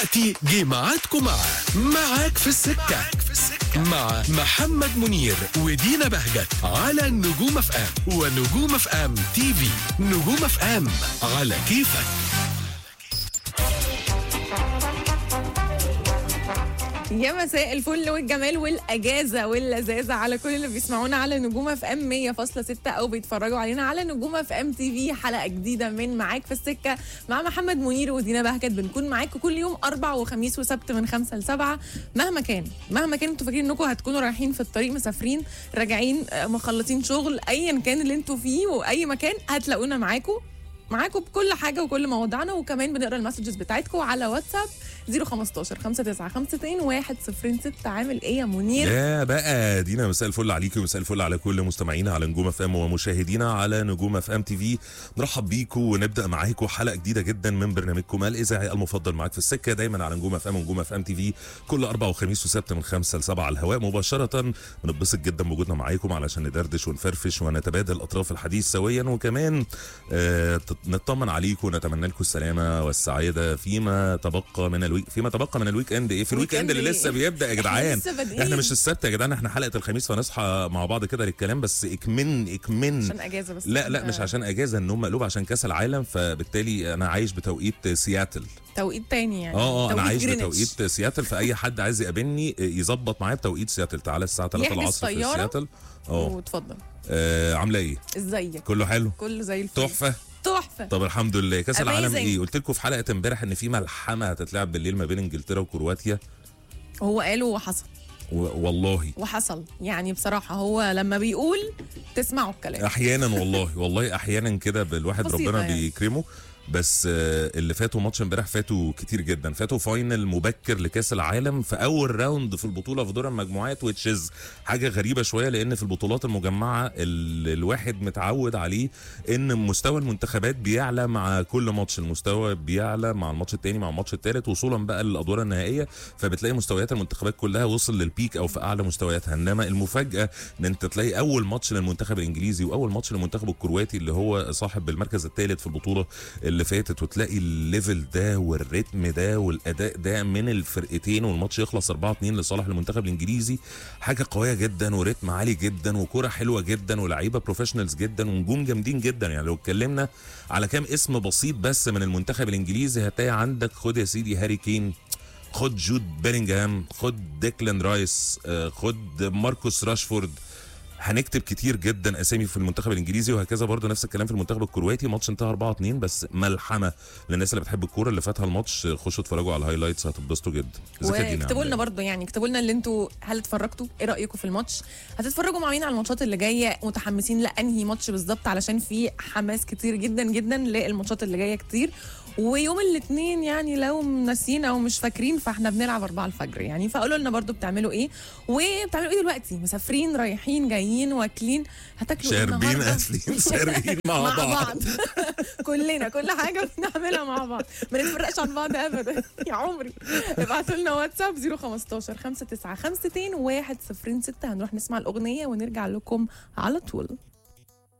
تي جي معاكم مع معاك في السكة مع محمد منير ودينا بهجت على نجوم اف ام ونجوم اف ام تي في نجوم اف ام على كيفك يا مساء الفل والجمال والاجازه واللذاذه على كل اللي بيسمعونا على نجوم اف ام 100.6 او بيتفرجوا علينا على نجوم اف ام تي في حلقه جديده من معاك في السكه مع محمد منير ودينا بهجت بنكون معاكم كل يوم اربع وخميس وسبت من خمسة لسبعة مهما كان مهما كان انتوا فاكرين انكم هتكونوا رايحين في الطريق مسافرين راجعين آه، مخلصين شغل ايا كان اللي انتوا فيه واي مكان هتلاقونا معاكم معاكم بكل حاجه وكل مواضيعنا وكمان بنقرا المسجز بتاعتكم على واتساب 015 5952 106 عامل ايه يا منير؟ يا بقى دينا مساء الفل عليكم ومساء الفل على كل مستمعينا على نجوم اف ام ومشاهدينا على نجوم اف ام تي في نرحب بيكم ونبدا معاكم حلقه جديده جدا من برنامجكم الاذاعي المفضل معاك في السكه دايما على نجوم اف ام ونجوم اف ام تي في كل اربع وخميس وسبت من خمسة لسبعة على الهواء مباشره بنتبسط جدا بوجودنا معاكم علشان ندردش ونفرفش ونتبادل اطراف الحديث سويا وكمان آه تط- نطمن عليكم ونتمنى لكم السلامه والسعاده فيما تبقى من الويك فيما تبقى من الويك اند ايه في الويك اند اللي إيه؟ لسه بيبدا يا إحنا جدعان لسه بادئين. احنا مش السبت يا جدعان احنا حلقه الخميس فنصحى مع بعض كده للكلام بس اكمن اكمن عشان اجازه بس لا لا مش عشان اجازه النوم مقلوب عشان كاس العالم فبالتالي انا عايش بتوقيت سياتل توقيت تاني يعني اه اه انا توقيت عايش جرينتش. بتوقيت سياتل فاي حد عايز يقابلني يظبط معايا بتوقيت سياتل تعالى الساعه 3 يحجز العصر في طيارة. سياتل اه واتفضل آه، عامله ايه ازيك؟ كله حلو كله زي الفل تحفه تحفه طب الحمد لله كاس العالم Amazing. ايه قلت لكم في حلقه امبارح ان في ملحمه هتتلعب بالليل ما بين انجلترا وكرواتيا هو قاله وحصل و- والله وحصل يعني بصراحه هو لما بيقول تسمعوا الكلام احيانا والله والله احيانا كده بالواحد بسيطة ربنا يعني. بيكرمه بس آه، اللي فاتوا ماتش امبارح فاتوا كتير جدا فاتوا فاينل مبكر لكاس العالم في اول راوند في البطوله في دور المجموعات وتشيز حاجه غريبه شويه لان في البطولات المجمعه ال- الواحد متعود عليه ان مستوى المنتخبات بيعلى مع كل ماتش المستوى بيعلى مع الماتش التاني مع الماتش التالت وصولا بقى للادوار النهائيه فبتلاقي مستويات المنتخبات كلها وصل للبيك او في اعلى مستوياتها انما المفاجاه ان انت تلاقي اول ماتش للمنتخب الانجليزي واول ماتش للمنتخب الكرواتي اللي هو صاحب المركز الثالث في البطوله اللي فاتت وتلاقي الليفل ده والريتم ده والاداء ده من الفرقتين والماتش يخلص 4 2 لصالح المنتخب الانجليزي حاجه قويه جدا وريتم عالي جدا وكره حلوه جدا ولاعيبه بروفيشنالز جدا ونجوم جامدين جدا يعني لو اتكلمنا على كام اسم بسيط بس من المنتخب الانجليزي هتلاقي عندك خد يا سيدي هاري كين خد جود بيلينغهام خد ديكلان رايس آه، خد ماركوس راشفورد هنكتب كتير جدا اسامي في المنتخب الانجليزي وهكذا برضه نفس الكلام في المنتخب الكرواتي ماتش انتهى 4 2 بس ملحمه للناس اللي بتحب الكوره اللي فاتها الماتش خشوا اتفرجوا على الهايلايتس هتتبسطوا جدا ازيك يا دينا واكتبوا عاملة لنا إيه؟ برضه يعني اكتبوا لنا اللي انتوا هل اتفرجتوا ايه رايكم في الماتش هتتفرجوا مع مين على الماتشات اللي جايه متحمسين لانهي ماتش بالظبط علشان في حماس كتير جدا جدا للماتشات اللي جايه كتير ويوم الاثنين يعني لو ناسيين او مش فاكرين فاحنا بنلعب 4 الفجر يعني فقولوا لنا برضه بتعملوا ايه وبتعملوا ايه دلوقتي مسافرين رايحين جايين واكلين هتاكلوا ايه شاربين النهاردة؟ اكلين سارقين مع, مع بعض, بعض كلنا كل حاجه بنعملها مع بعض ما نتفرقش عن بعض ابدا يا عمري ابعتوا لنا واتساب 015 5952 106 هنروح نسمع الاغنيه ونرجع لكم على طول